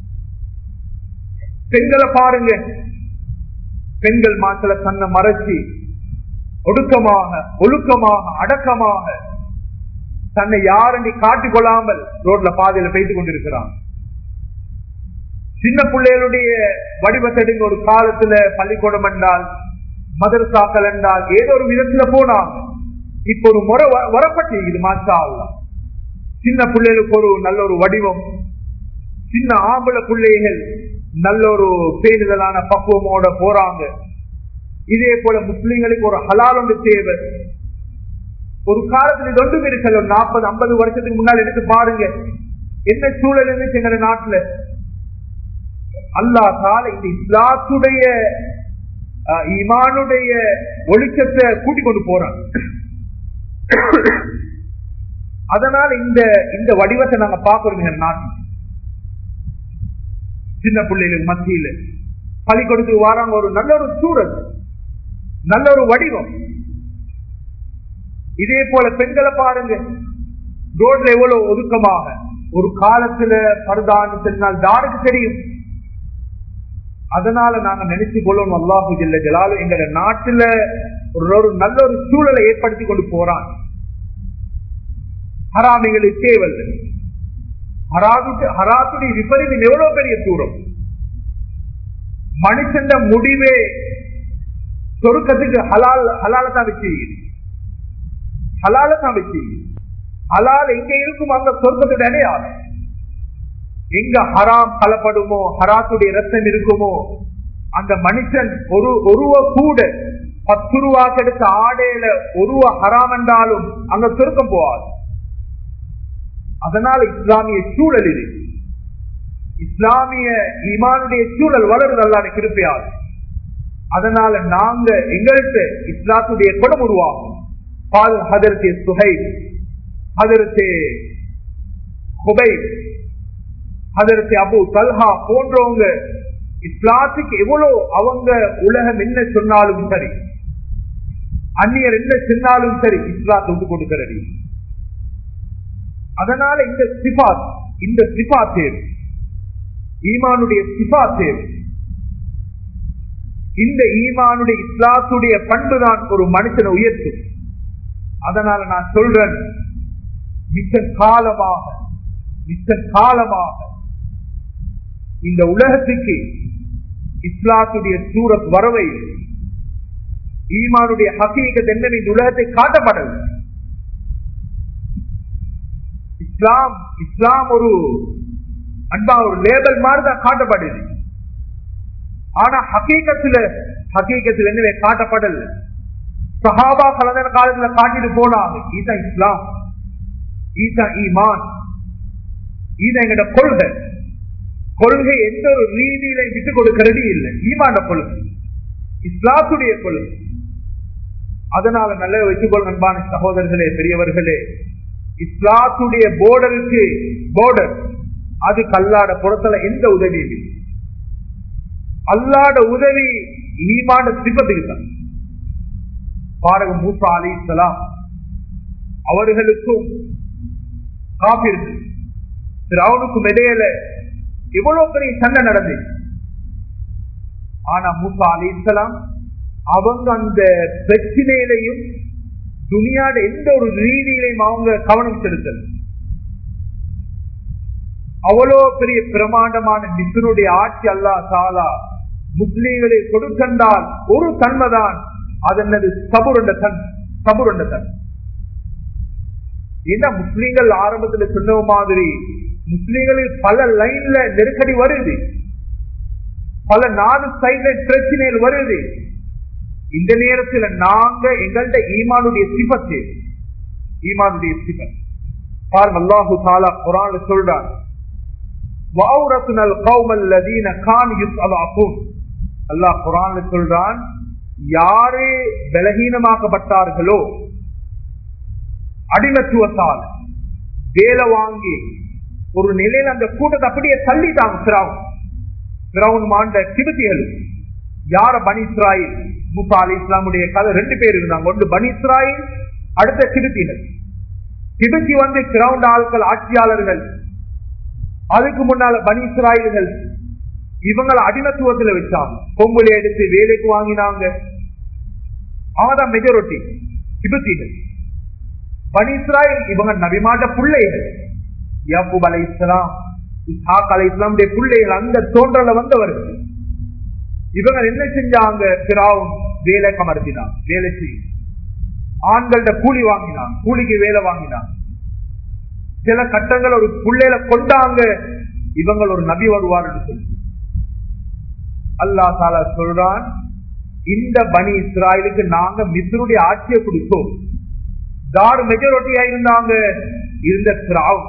பெண்களை பாருங்க பெண்கள் மாத்திர தன்னை மறைச்சி ஒடுக்கமாக ஒழுக்கமாக அடக்கமாக தன்னை யாரண்டி காட்டிக் கொள்ளாமல் ரோட்ல பாதையில பெய்து கொண்டிருக்கிறான் சின்ன பிள்ளைகளுடைய வடிவத்தெடுங்க ஒரு காலத்துல பள்ளிக்கூடம் என்றால் மதரசாக்கள் என்றால் ஏதோ ஒரு விதத்துல போனாங்க இப்ப ஒரு முறை வரப்பட்டிருக்குது மாற்றா சின்ன பிள்ளைகளுக்கு ஒரு நல்ல ஒரு வடிவம் சின்ன ஆம்பளை பிள்ளைகள் நல்ல ஒரு பேணுதலான பக்குவமோட போறாங்க இதே போல முஸ்லிம்களுக்கு ஒரு ஹலால் ஒன்று தேவை ஒரு காலத்துல இது ஒன்றும் இருக்கல ஒரு நாற்பது ஐம்பது வருஷத்துக்கு முன்னால் எடுத்து பாருங்க என்ன சூழல் இருந்துச்சு எங்க நாட்டுல அல்லா தால இந்த இஸ்லாத்துடைய இமானுடைய ஒளிச்சத்தை கூட்டிக் கொண்டு போறாங்க அதனால இந்த இந்த வடிவத்தை நாங்க பாக்குறோம் நாட்டில் சின்ன பிள்ளைகள் மத்தியில பள்ளிக்கூடத்துக்கு வராங்க ஒரு நல்ல ஒரு சூழல் நல்ல ஒரு வடிவம் இதே போல பெண்களை பாருங்க ரோட்ல எவ்வளவு ஒதுக்கமாக ஒரு காலத்துல பருதான்னு சொன்னால் யாருக்கு தெரியும் அதனால நாங்க நினைச்சு கொள்ளணும் அல்லாஹு ஜில்ல ஜலாலு எங்க நாட்டுல ஒரு நல்ல ஒரு சூழலை ஏற்படுத்தி கொண்டு போறான் ஹராமிகளுக்கு தேவல்ல ஹராத்துடைய விபரீதம் எவ்வளவு பெரிய தூரம் மனுஷன் முடிவே சொருக்கத்துக்கு ஹலால் ஹலால தான் வச்சு ஹலால தான் வச்சு ஹலால் எங்க இருக்கும் அங்க சொர்க்கத்துடைய அடையாளம் எங்க ஹராம் கலப்படுமோ ஹராத்துடைய ரத்தம் இருக்குமோ அந்த மனுஷன் ஒரு ஒருவ கூட பத்து ரூபா கிடைச்ச ஆடையில ஒருவ ஹராம் என்றாலும் அங்க சொருக்கம் போவாது அதனால இஸ்லாமிய சூழல் இது இஸ்லாமிய ஈமானுடைய சூழல் வளருது அல்லாத கிருப்பையாது அதனால நாங்க எங்கள்கிட்ட இஸ்லாத்துடைய குடம் உருவாகும் பால் ஹதரத்தே சுகை ஹதரத்தே குபை ஹதரத்தே அபு தல்ஹா போன்றவங்க இஸ்லாத்துக்கு எவ்வளவு அவங்க உலகம் என்ன சொன்னாலும் சரி அந்நியர் என்ன சொன்னாலும் சரி இஸ்லாத்தை விட்டு கொடுக்கிறது அதனால இந்த சிபாத் இந்த சிபா தேவை ஈமானுடைய சிபா தேவை இந்த ஈமானுடைய இஸ்லாத்துடைய பண்புதான் ஒரு மனுஷனை உயர்த்தும் அதனால நான் சொல்றேன் மிச்ச காலமாக மிச்ச காலமாக இந்த உலகத்துக்கு இஸ்லாத்துடைய சூரத் வரவை ஈமானுடைய ஹக்கீகத் என்ன இந்த உலகத்தை காட்டப்படவில்லை இஸ்லாம் இஸ்லாம் ஒரு அன்பா ஒரு லேபல் மாதிரி தான் காட்டப்படுது ஆனா ஹக்கீகத்துல ஹக்கீகத்துல என்னவே காட்டப்படல சஹாபா கலந்த காலத்துல காட்டிட்டு போனாங்க இதுதான் இஸ்லாம் இதுதான் ஈமான் இது எங்கட கொள்கை கொள்கை எந்த ஒரு ரீதியில விட்டு கொடுக்கிறது இல்லை ஈமான கொள்கை இஸ்லாத்துடைய கொள்கை அதனால நல்ல வச்சுக்கொள் அன்பான சகோதரர்களே பெரியவர்களே இஸ்லாத்துடைய போர்டருக்கு போர்டர் அது கல்லாட புறத்துல எந்த உதவியும் இல்லை அல்லாட உதவி ஈமான சிப்பத்துக்கு தான் பாடகம் மூசா அலி இஸ்லாம் அவர்களுக்கும் காப்பிருக்கு திராவுனுக்கும் இடையில எவ்வளவு பெரிய சண்டை நடந்து ஆனா மூசா அலி இஸ்லாம் அவங்க அந்த பிரச்சனையிலையும் துணியாட எந்த ஒரு ரீதியிலையும் அவங்க கவனம் செலுத்தல அவ்வளோ பெரிய பிரமாண்டமான மிசனுடைய ஆட்சி அல்லா சாலா முஸ்லீம்களை கொடுக்கண்டால் ஒரு தன்மைதான் அது என்னது சபுரண்ட தன் சபுரண்ட தன் ஏன்னா முஸ்லீம்கள் ஆரம்பத்துல சொன்ன மாதிரி முஸ்லீம்களில் பல லைன்ல நெருக்கடி வருது பல நாலு சைட்ல பிரச்சனைகள் வருது இந்த நேரத்தில் நாங்க எங்கள்ட ஈமானுடைய சிபத்து ஈமானுடைய சிபத் பாருங்க அல்லாஹு தாலா குரான் சொல்றான் அல்லாஹ் குரான் சொல்றான் யாரு பலகீனமாக்கப்பட்டார்களோ அடிமத்துவத்தால் வேலை வாங்கி ஒரு நிலையில் அந்த கூட்டத்தை அப்படியே தள்ளிட்டாங்க சிராவன் சிராவன் மாண்ட கிபத்திகள் யார பனி இஸ்ராயில் முசா அலி இஸ்லாமுடைய கதை ரெண்டு பேர் இருந்தாங்க ஒன்று பனி இஸ்ராயில் அடுத்த கிபத்திகள் கிபத்தி வந்து கிரவுண்ட் ஆட்கள் ஆட்சியாளர்கள் அதுக்கு முன்னால பனி இஸ்ராயல்கள் இவங்களை அடிமத்துவத்துல வச்சாங்க பொங்கலை எடுத்து வேலைக்கு வாங்கினாங்க அவங்கதான் மெஜாரிட்டி கிபத்திகள் பனி இஸ்ராயல் இவங்க நபிமாட்ட பிள்ளைகள் யாக்கூப் அலை இஸ்லாம் இஸ்ஹாக் அலை இஸ்லாமுடைய பிள்ளைகள் அந்த தோன்றல வந்தவர்கள் இவங்க என்ன செஞ்சாங்க பிராவும் வேலை கமர்த்தினான் வேலை செய்யும் ஆண்கள்ட கூலி வாங்கினான் கூலிக்கு வேலை வாங்கினான் சில கட்டங்கள் ஒரு பிள்ளையில கொண்டாங்க இவங்க ஒரு நபி வருவார்னு சொல்லி அல்லா தாலா சொல்றான் இந்த பனி இஸ்ராயலுக்கு நாங்க மிஸ்ருடைய ஆட்சியை கொடுத்தோம் தார் மெஜாரிட்டியா இருந்தாங்க இருந்த திராவ்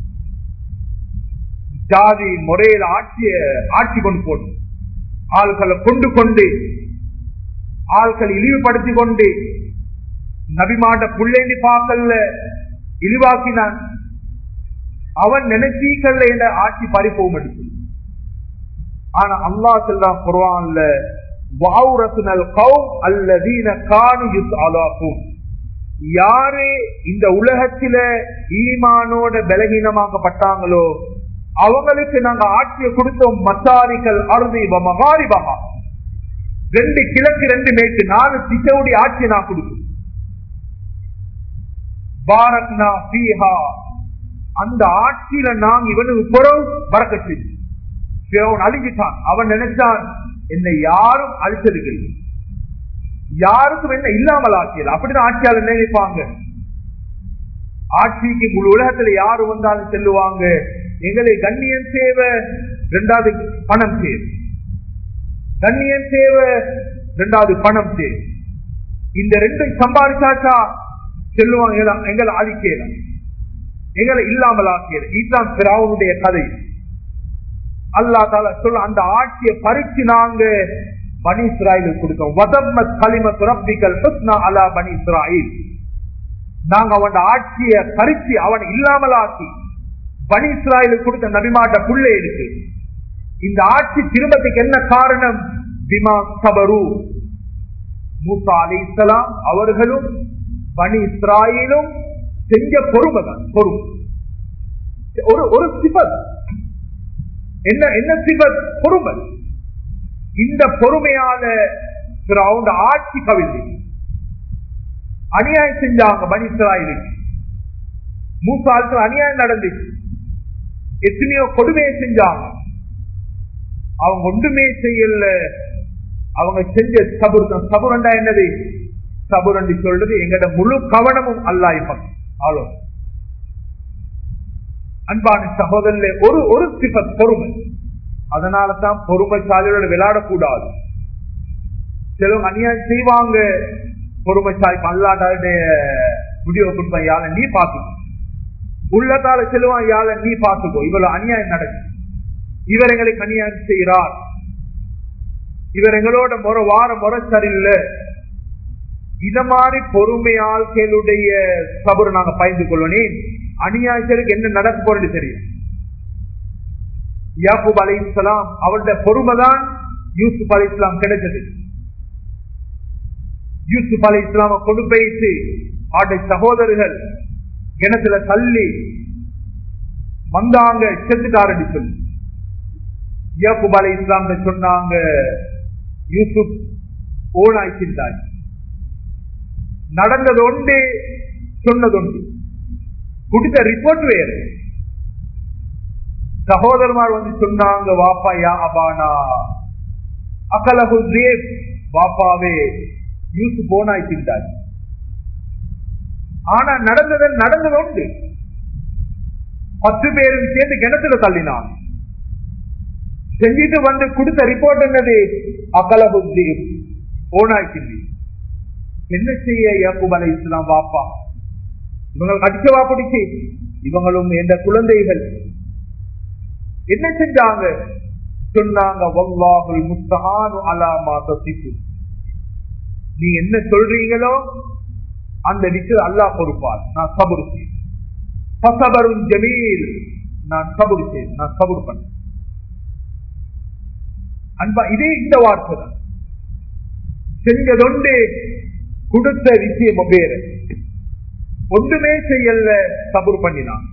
ஜாதி முறையில் ஆட்சிய ஆட்சி கொண்டு போடும் ஆள்களை கொண்டு கொண்டு ஆள்கள் இழிவுபடுத்தி கொண்டு நபிமாட்ட புள்ளேண்டி பார்க்கல இழிவாக்கினான் அவன் நினைச்சீக்கல்ல என்ற ஆட்சி பறிப்போம் எடுத்து ஆனா அல்லா செல்லாம் குர்வான்ல வாவுரசுனல் கௌம் அல்லதீன காணு யுத் அலாக்கும் யாரு இந்த உலகத்தில ஈமானோட பலகீனமாக்கப்பட்டாங்களோ அவங்களுக்கு நாங்க ஆட்சியை கொடுத்தோம் மசாரிகள் அருதி மகாரிபகா ரெண்டு கிழக்கு ரெண்டு மேற்கு நாலு திசையுடைய ஆட்சியை நான் கொடுக்கும் பாரத்னா பீஹா அந்த ஆட்சியில நாங்க இவனுக்கு புறம் பறக்கச்சு அழிஞ்சிட்டான் அவன் நினைச்சான் என்னை யாரும் அழிச்சதுக்கு யாருக்கும் என்ன இல்லாமல் ஆட்சியல் அப்படிதான் ஆட்சியாளர் நினைப்பாங்க ஆட்சிக்கு முழு உலகத்துல யாரு வந்தாலும் செல்லுவாங்க எங்களை கண்ணியம் தேவை ரெண்டாவது பணம் தேவை கண்ணியம் தேவை ரெண்டாவது பணம் தேவை இந்த ரெண்டும் சம்பாதிச்சாச்சா செல்லுவாங்க எங்களை அழிக்கலாம் எங்களை இல்லாமல் ஆக்கியது இதுதான் பிராவுடைய கதை அல்லா தால சொல்ல அந்த ஆட்சியை பறிச்சு நாங்க பனி இஸ்ராயலுக்கு கொடுத்தோம் வதம்மத் கலிம துரப்பிக்கல் ஹுஸ்னா அலா பனி இஸ்ராயில் நாங்க அவன் ஆட்சியை பறிச்சு அவன் இல்லாமல் ஆக்கி பனி இஸ்ராயலுக்கு கொடுத்த நபிமாட்ட புள்ளை இருக்கு இந்த ஆட்சி திரும்பத்துக்கு என்ன காரணம் பிமா சபரு மூசா அலி இஸ்லாம் அவர்களும் பனி இஸ்ராயிலும் செஞ்ச பொறுமை தான் பொறுமை ஒரு ஒரு சிபத் என்ன என்ன சிபத் பொறுமை இந்த பொறுமையால அவங்க ஆட்சி கவிழ்ந்து அநியாயம் செஞ்சாங்க பனிஸ்ராயிலுக்கு மூசாளுக்கு அநியாயம் நடந்துச்சு எத்தனையோ கொடுமையை செஞ்சாங்க அவங்க ஒன்றுமே செய்யல அவங்க செஞ்ச சபுர் தான் சபுரண்டா என்னது சபுரண்டி சொல்றது எங்கட முழு கவனமும் அல்லாய்ப்பம் ஆளோ அன்பான சகோதரர்ல ஒரு ஒரு சிபத் பொறுமை அதனால தான் பொறுமைசாலியோட விளையாடக்கூடாது சிலவங்க அநியாயம் செய்வாங்க பொறுமைசாலி அல்லாடைய முடிவை கொடுப்பேன் யாழ நீ பார்த்துக்கோ உள்ளத்தால செல்வான் யாழ நீ பார்த்துக்கோ இவ்வளவு அநியாயம் நடக்கும் இவர் எங்களுக்கு அநியாயம் செய்கிறார் இவர் எங்களோட முறை வார முறை சரியில்லை இத மாதிரி பொறுமையாள்களுடைய சபுரை நாங்க பயந்து கொள்ளணும் அநியாயத்திற்கு என்ன நடக்க போறது தெரியும் யாக்கூப் அலி இஸ்லாம் அவருடைய பொறுமை தான் யூசுப் அலி இஸ்லாம் கிடைச்சது யூசுப் அலி இஸ்லாம கொண்டு போயிட்டு அவருடைய சகோதரர்கள் கிணத்துல தள்ளி வந்தாங்க செத்துட்டாரடி சொல்லி யாக்கூப் அலி இஸ்லாம் சொன்னாங்க யூசுப் ஓனாய்க்கின்றாய் நடந்தது ஒன்று சொன்னது ஒன்று கொடுத்த ரிப்போர்ட் வேறு சகோதரமார் வந்து சொன்னாங்க வாப்பா யா அபானா அகலகு ரேப் வாப்பாவே யூசு போனாய்க்கின்றாய் ஆனா நடந்தது நடந்தது உண்டு பத்து பேரும் சேர்ந்து கிணத்துல தள்ளினான் செஞ்சிட்டு வந்து கொடுத்த ரிப்போர்ட் என்னது அகலகு ரேப் போனாய்க்கின்றி என்ன செய்ய யாக்கூப் அலை இஸ்லாம் வாப்பா இவங்களுக்கு அடிக்கவா பிடிச்சி இவங்களும் எந்த குழந்தைகள் என்ன செஞ்சாங்க சொன்னாங்க வல்லாஹுல் முஸ்தஹானு அலாமா தசிப்பு நீ என்ன சொல்றீங்களோ அந்த விஷயம் அல்லாஹ் பொறுப்பார் நான் சபுருச்சேன் பசபரும் ஜமீல் நான் சபுருச்சேன் நான் சபுர் பண்ண அன்பா இதே இந்த வார்த்தை தான் செஞ்சதொண்டு கொடுத்த விஷயம் வேறு ஒன்றுமே செய்யல சபுர் பண்ணினான்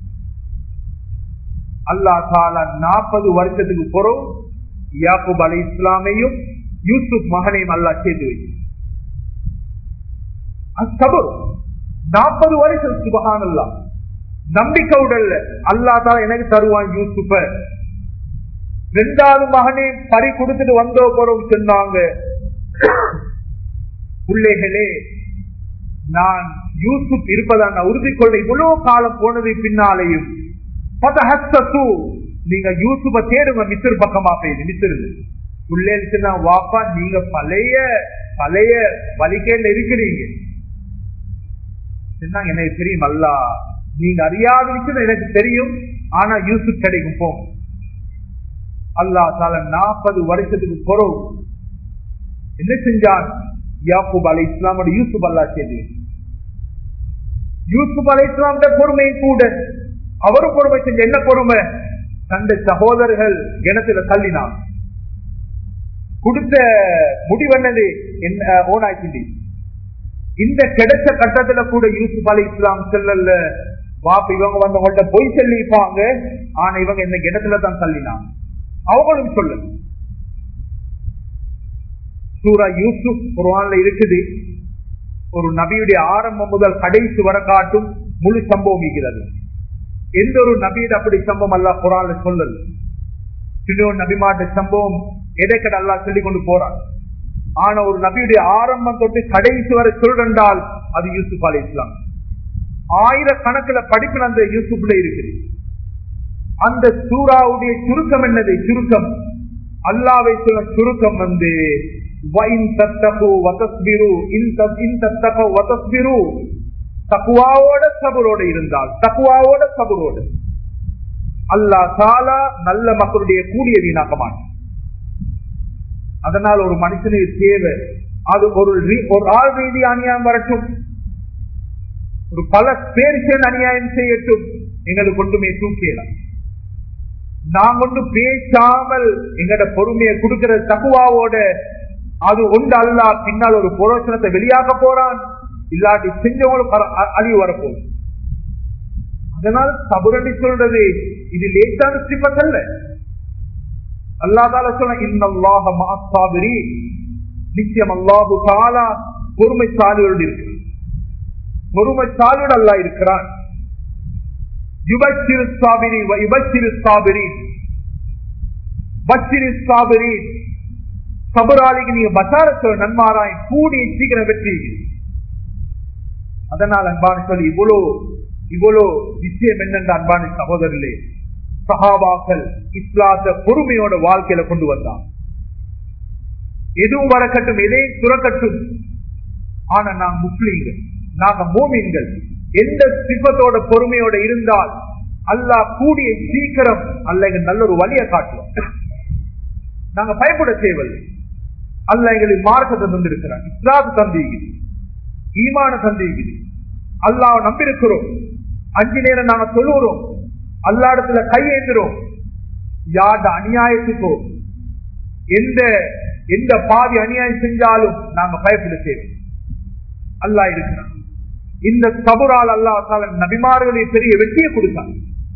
அல்லா தாலா நாற்பது வருஷத்துக்கு பிறகு யாக்கூப் அலி இஸ்லாமையும் யூசுப் மகனையும் அல்லா சேர்த்து வைக்கும் சபுர் நாற்பது வருஷம் சுபகான் அல்லா நம்பிக்கை உடல்ல அல்லா தாலா எனக்கு தருவான் யூசுப்ப ரெண்டாவது மகனை பறி கொடுத்துட்டு வந்தோ போறோம் சொன்னாங்க பிள்ளைகளே நான் யூசுப் இருப்பதா நான் உறுதி கொள்ள இவ்வளவு காலம் போனது பின்னாலேயும் நீங்க யூசுப்ப தேடுங்க மித்திரு பக்கமா போயிடு மித்திரு பிள்ளைகளுக்கு வாப்பா நீங்க பழைய பழைய வலிக்கையில இருக்கிறீங்க எனக்கு தெரியும் அல்ல நீங்க அறியாத விஷயம் எனக்கு தெரியும் ஆனா யூசுப் கிடைக்கும் போ அல்லா தால நாற்பது வருஷத்துக்கு பொறவு என்ன செஞ்சான் யாக்கூப் அலை இஸ்லாமோட யூசுப் அல்லா செய்து யூசுப் அலை இஸ்லாமோட பொறுமை கூட அவரும் பொறுமை செஞ்ச என்ன பொறுமை தந்தை சகோதரர்கள் கிணத்துல தள்ளினான் கொடுத்த முடிவென்னது என்ன ஓனாய்ச்சி இந்த கிடைச்ச கட்டத்துல கூட யூசுப் அலி இஸ்லாம் செல்லல வாப்ப இவங்க வந்தவங்கள்ட்ட பொய் சொல்லிப்பாங்க ஆனா இவங்க இந்த கிணத்துல தான் தள்ளினான் அவங்களும் சொல்லு சூரா யூசுப் குர்ஆன்ல இருக்குது ஒரு நபியுடைய ஆரம்பம் முதல் கடைசி வர காட்டும் முழு சம்பவம் இருக்கிறது எந்த ஒரு நபியிட அப்படி சம்பவம் அல்ல குரான்ல சொல்லல இன்னொரு நபிமாட்ட சம்பவம் எதைக்கட அல்லா சொல்லி கொண்டு போறான் ஆனா ஒரு நபியுடைய ஆரம்பம் தொட்டு கடைசி வரை சொல்றால் அது யூசுப் அலி இஸ்லாம் ஆயிரக்கணக்கில் படிப்பு அந்த யூசுப்ல இருக்குது அந்த சூறாவுடைய சுருக்கம் என்னது சுருக்கம் அல்லாவை சொல்ல சுருக்கம் வந்து தக்குவாவோட சபரோட இருந்தால் தக்குவாவோட சபரோடு அல்லா தாலா நல்ல மக்களுடைய கூடிய வீணாக்க மாட்டான் அதனால் ஒரு மனுஷனுக்கு தேவை அது ஒரு ஒரு ஆள் ரீதி அநியாயம் வரட்டும் ஒரு பல பேர் சேர்ந்து அநியாயம் செய்யட்டும் எங்களுக்கு ஒன்றுமே தூக்கிடலாம் நாம் ஒன்று பேசாமல் எங்கட பொறுமையை கொடுக்கிற தகுவாவோட அது ஒன்று அல்லா பின்னால் ஒரு புரோசனத்தை வெளியாக்க போறான் இல்லாட்டி செஞ்சவங்களும் அழிவு வரப்போகுது அதனால் சபுரண்டி சொல்றது இது லேசான சிப்பத்தல்ல அல்லா தால சொன்ன இன்னல்லாஹ மாசாபிரி நிச்சயம் அல்லாஹு தாலா பொறுமைசாலியோடு இருக்கு பொறுமைசாலியோடு அல்லா இருக்கிறான் யுபச்சிரு சாபிரி யுபச்சிரு சாபிரி பச்சிரு சாபிரி சபராளிக்கு நீங்க பசாரத்தோட நன்மாராய் கூடிய சீக்கிரம் வெற்றி அதனால் அன்பான சொல்லி இவ்வளோ இவ்வளோ விஷயம் என்னென்ற அன்பான சகோதரர்களே சஹாபாக்கள் இஸ்லாத்த பொறுமையோட வாழ்க்கையில கொண்டு வந்தான் எதுவும் வரக்கட்டும் எதையும் துறக்கட்டும் ஆனா நாங்க முஸ்லீம்கள் நாங்க மோமீன்கள் எந்த சிப்பத்தோட பொறுமையோட இருந்தால் அல்லாஹ் கூடிய சீக்கிரம் அல்ல எங்க நல்ல ஒரு வழியை காட்டுவோம் நாங்க பயப்பட தேவையில்லை அல்ல எங்களுக்கு மார்க்கத்தை தந்திருக்கிறார் இஸ்லாத்து தந்திக்குது ஈமான தந்திக்குது அல்லாஹ் நம்பியிருக்கிறோம் அஞ்சு நேரம் நாங்க சொல்லுகிறோம் அல்லா இடத்துல கையேந்துறோம் யார்ட அநியாயத்துக்கோ எந்த எந்த பாதி அநியாயம் செஞ்சாலும் நாங்க பயப்பட தேவை அல்லா இருக்கிறான் இந்த சபுரால் அல்லா நபிமார்களை பெரிய வெற்றியை கொடுத்தான்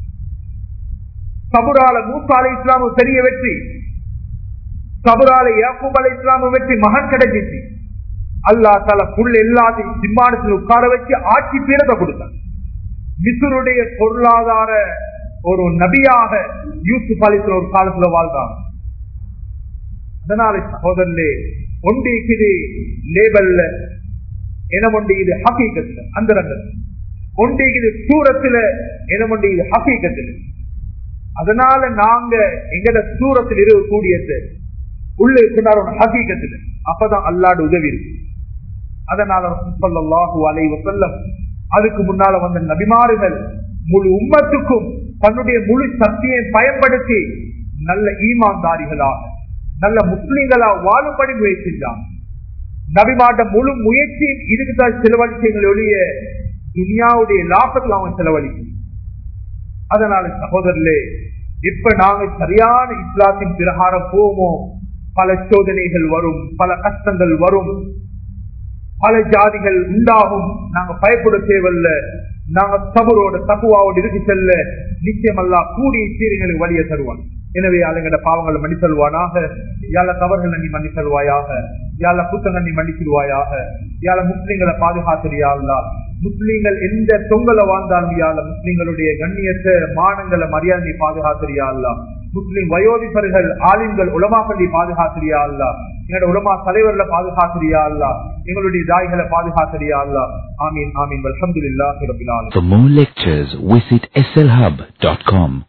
சபுரால மூசா அலை இஸ்லாமு பெரிய வெற்றி சபுரால யாக்கூப் அலை இஸ்லாமு வெற்றி மகன் கிடைச்சிச்சு அல்லா தல புல் எல்லாத்தையும் சிம்மானத்தில் உட்கார வச்சு ஆட்சி பீரத்தை கொடுத்தான் மிசுருடைய பொருளாதார ஒரு நபியாக யூசுப் அலிஸ்ல ஒரு காலத்துல வாழ்ந்தாங்க அதனால சகோதரே ஒன்றிக்குது லேபல்ல எனமொண்டி இது ஹக்கீக்கத்துல அந்த ரங்கத்தில் ஒன்றிக்குது சூரத்துல எனமொண்டி இது ஹக்கீக்கத்துல அதனால நாங்க எங்கட சூரத்தில் இருக்கக்கூடியது உள்ள இருக்கிறார் ஹக்கீக்கத்துல அப்பதான் அல்லாடு உதவி இருக்கு அதனால சொல்லல்லாஹு அலை வசல்லம் அதுக்கு முன்னால வந்த நபிமாறுகள் முழு உம்மத்துக்கும் தன்னுடைய முழு சக்தியை பயன்படுத்தி நல்ல ஈமான்தாரிகளாக நல்ல முஸ்லிம்களா வாழும்படி முயற்சிச்சாங்க நபிமாட்ட முழு முயற்சி இதுக்குதான் செலவழிச்சீங்களே ஒழிய துனியாவுடைய லாபத்தில் அவன் செலவழிக்கும் அதனால சகோதரர்களே இப்ப நாங்க சரியான இஸ்லாத்தின் பிரகாரம் போவோமோ பல சோதனைகள் வரும் பல கஷ்டங்கள் வரும் பல ஜாதிகள் உண்டாகும் நாங்க பயப்பட தேவையில்ல நாங்க சபரோட தகுவாவோடு இருக்கு செல்ல நிச்சயமல்லா கூடிய சீரிகளுக்கு வழியை தருவான் எனவே அலங்கட பாவங்களை மன்னி தருவானாக யாழ தவறுகளை நீ மன்னி தருவாயாக யாழ புத்தகம் நீ மன்னிச்சிருவாயாக யாழ முஸ்லிம்களை பாதுகாத்துறியா முஸ்லீம்கள் எந்த தொங்கலை வாழ்ந்தாலும் யாழ முஸ்லீம்களுடைய கண்ணியத்தை மானங்களை மரியாதை நீ பாதுகாத்துறியா அல்ல முஸ்லிம் வயோதிபர்கள் ஆலிம்கள் உலமாக்கள் நீ பாதுகாத்துறியா அல்ல எங்களோட உலமா தலைவர்களை பாதுகாத்துறியா அல்ல எங்களுடைய தாய்களை பாதுகாத்துறியா அல்ல ஆமீன் ஆமீன் அல்ஹம்துலில்லாஹி ரப்பில் ஆலமீன் For more lectures, visit slhub.com.